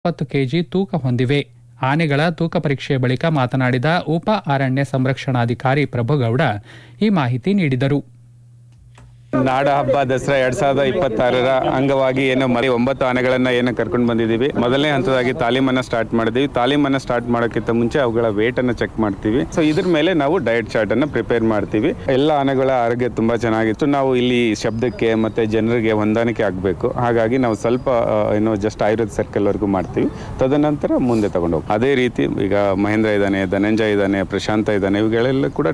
ಇಪ್ಪತ್ತು ಕೆಜಿ ತೂಕ ಹೊಂದಿವೆ ಆನೆಗಳ ತೂಕ ಪರೀಕ್ಷೆಯ ಬಳಿಕ ಮಾತನಾಡಿದ ಉಪ ಅರಣ್ಯ ಸಂರಕ್ಷಣಾಧಿಕಾರಿ ಪ್ರಭುಗೌಡ ಈ ಮಾಹಿತಿ ನೀಡಿದರು ನಾಡ ಹಬ್ಬ ದಸರಾ ಎರಡ್ ಸಾವಿರದ ಇಪ್ಪತ್ತಾರರ ಅಂಗವಾಗಿ ಏನು ಮರಿ ಒಂಬತ್ತು ಆನೆಗಳನ್ನ ಏನು ಕರ್ಕೊಂಡು ಬಂದಿದ್ದೀವಿ ಮೊದಲನೇ ಹಂತದಾಗಿ ತಾಲೀಮನ್ನ ಸ್ಟಾರ್ಟ್ ಮಾಡಿದೀವಿ ತಾಲೀಮನ್ನ ಸ್ಟಾರ್ಟ್ ಮಾಡೋಕ್ಕಿಂತ ಮುಂಚೆ ಅವುಗಳ ವೇಟ್ ಅನ್ನ ಚೆಕ್ ಮಾಡ್ತೀವಿ ಸೊ ಇದ್ರ ಮೇಲೆ ನಾವು ಡಯಟ್ ಚಾರ್ಟ್ ಅನ್ನ ಪ್ರಿಪೇರ್ ಮಾಡ್ತೀವಿ ಎಲ್ಲ ಆನೆಗಳ ಆರೋಗ್ಯ ತುಂಬಾ ಚೆನ್ನಾಗಿತ್ತು ನಾವು ಇಲ್ಲಿ ಶಬ್ದಕ್ಕೆ ಮತ್ತೆ ಜನರಿಗೆ ಹೊಂದಾಣಿಕೆ ಆಗಬೇಕು ಹಾಗಾಗಿ ನಾವು ಸ್ವಲ್ಪ ಆ, ಏನು ಜಸ್ಟ್ ಆಯುರ್ವೇದ ಸರ್ಕಲ್ ವರೆಗೂ ಮಾಡ್ತೀವಿ ತದನಂತರ ಮುಂದೆ ತಗೊಂಡು ಹೋಗ್ತೀವಿ ಅದೇ ರೀತಿ ಈಗ ಮಹೇಂದ್ರ ಇದ್ದಾನೆ ಧನಂಜಯ ಇದ್ದಾನೆ ಪ್ರಶಾಂತ ಇದ್ದಾನೆ ಇವುಗಳೆಲ್ಲ ಕೂಡ